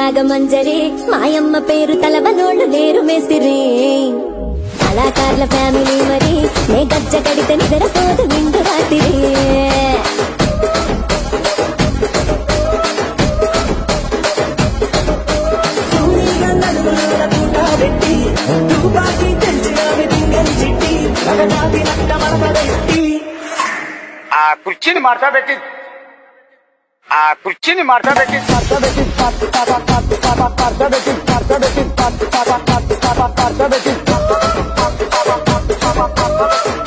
నాగమంజరి మాయమ్మ పేరు తలవనోళ్ళు లేరు మేసిరి కళాకారుల ఫ్యామిలీ మరి నే గజ్జ కడితే నిద్రపోదు నిండు రాత్రి ఆ కుర్చీని మార్చా పెట్టి ఆ కుర్చీని మార్చా పెట్టి మార్చా పెట్టి మార్చా పెట్టి మార్చా పెట్టి మార్చా పెట్టి